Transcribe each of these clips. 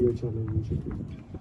చేయాలని అని చెప్పి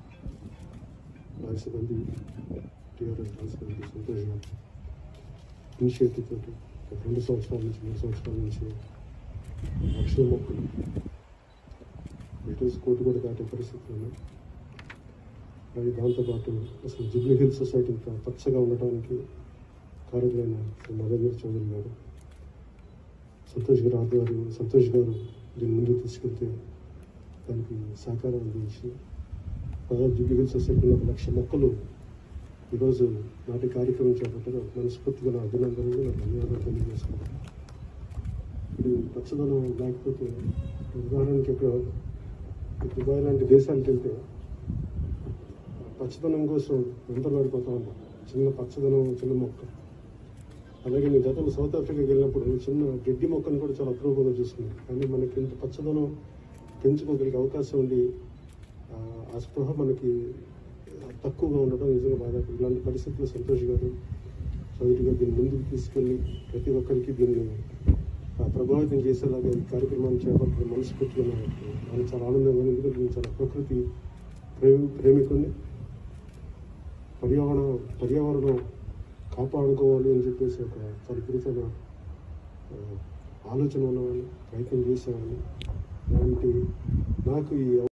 రాజమంది టీఆర్ఎస్ రాజమంది సంతోష్ గారు ఇనిషియేటివ్ తోటి ఒక రెండు సంవత్సరాల నుంచి మూడు సంవత్సరాల నుంచి లక్షల మొక్కలు బ్రిటిష్ కోటి కూడా దాటే పరిస్థితులు ఉన్నాయి అలాగే దాంతోపాటు అసలు జుబ్లీ హిల్ సొసైటీ ఇంకా పచ్చగా ఉండటానికి కారకులైన శ్రీ మదనీర్ చౌదరి గారు సంతోష్ గారు ఆధ్వర్యం సంతోష్ గారు దీన్ని ముందుకు తీసుకెళ్తే దానికి సహకారం అందించి దాదాపు జుబ్లీ హిల్ సొసైటీలో ఒక లక్ష మొక్కలు ఈరోజు నాటి కార్యక్రమం చేపట్టారు మనస్ఫూర్తిగా నా అభినందనలు నా ధన్యవాదాలు తెలియజేసుకున్నాను ఇప్పుడు పచ్చదనం లేకపోతే ఉదాహరణకి ఇక్కడ దుబాయ్ లాంటి దేశాలకు వెళ్తే పచ్చదనం కోసం ఎంత పడిపోతా ఉన్నాం చిన్న పచ్చదనం చిన్న మొక్క అలాగే నేను గతంలో సౌత్ ఆఫ్రికాకి వెళ్ళినప్పుడు చిన్న గడ్డి మొక్కను కూడా చాలా అప్రూపంగా చూసుకున్నాను కానీ మనకి ఇంత పచ్చదనం పెంచుకోగలిగే అవకాశం ఉండి ఆ, ఆ స్పృహ మనకి తక్కువగా ఉండడం నిజంగా బాధ ఇలాంటి పరిస్థితుల్లో సంతోష్ గారు చౌదరి గారు దీన్ని ముందుకు తీసుకెళ్ళి ప్రతి ఒక్కరికి దీన్ని ఆ, ప్రభావితం చేసేలాగా ఈ కార్యక్రమాన్ని చేపట్టడం మనస్ఫూర్తిగా నాకు నాకు చాలా ఆనందంగా ఉంది ఎందుకంటే నేను చాలా ప్రకృతి ప్రేమి ప్రేమికుని పర్యావరణ పర్యావరణం కాపాడుకోవాలి అని చెప్పేసి ఒక చాలా విపరీతమైన ఆ, ఆలోచన ఉన్నవాడిని ప్రయత్నం చేసేవాడిని అలాంటి నాకు ఈ